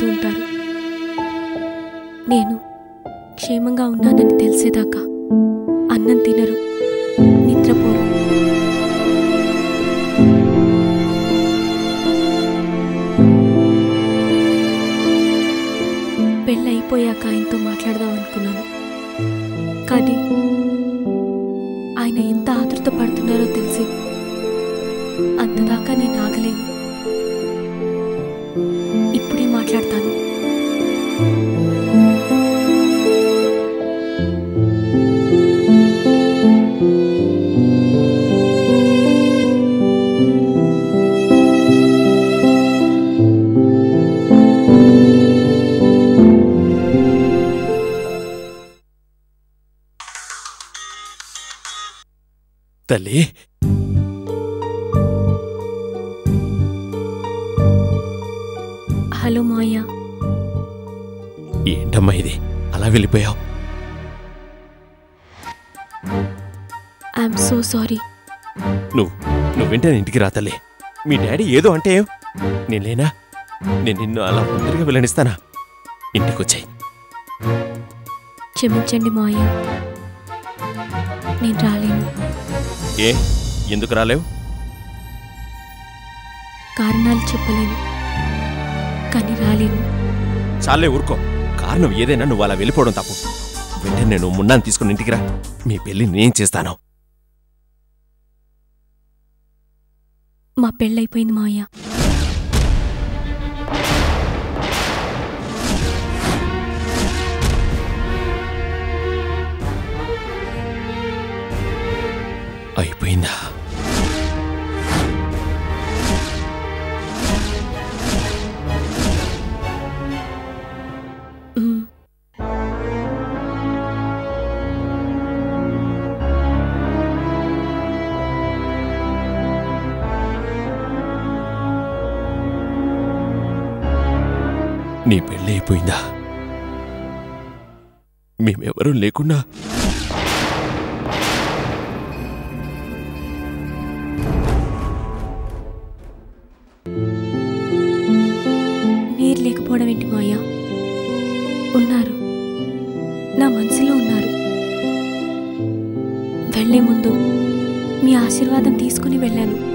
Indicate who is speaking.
Speaker 1: చెప్తూ ఉంటారు నేను క్షేమంగా ఉన్నానని తెలిసేదాకా అన్నం తినరు నిద్రపోరు పెళ్ళైపోయాక ఆయనతో మాట్లాడదాం అనుకున్నాను కానీ ఆయన ఎంత ఆతృత పడుతున్నారో తెలిసి అంతదాకా నేను ఆగలేను ఇప్పుడే మాట్లాడతాను
Speaker 2: తల్లి
Speaker 1: హలో మాయ
Speaker 2: ఏంటమ్మా ఇది అలా వెళ్ళిపోయావు
Speaker 1: ఐఎమ్ సో సారీ
Speaker 2: నువ్వు నువ్వేంటే ఇంటికి రా తల్లి మీ డాడీ ఏదో అంటే ఏం? నేను లేనా నేను నిన్ను అలా ఒంటరిగా వెళ్ళనిస్తానా ఇంటికి వచ్చాయి
Speaker 1: క్షమించండి మాయ నేను రాలేను
Speaker 2: ఏ ఎందుకు రాలేవు
Speaker 1: కారణాలు చెప్పలేను కానీ రాలేను
Speaker 2: చాలే ఊరుకో కారణం ఏదైనా నువ్వు అలా వెళ్ళిపోవడం తప్పు వెంటనే నేను మున్నాను తీసుకుని ఇంటికి రా మీ పెళ్లి నేను చేస్తాను
Speaker 1: మా పెళ్ళైపోయింది మాయ
Speaker 2: అయిపోయిందా
Speaker 1: మ్మ్.
Speaker 2: నీ పెళ్ళి అయిపోయిందా మేమెవరూ లేకుండా
Speaker 1: మీరు లేకపోవడం ఏంటి మాయ ఉన్నారు నా మనసులో ఉన్నారు వెళ్లే ముందు మీ ఆశీర్వాదం తీసుకుని వెళ్ళాను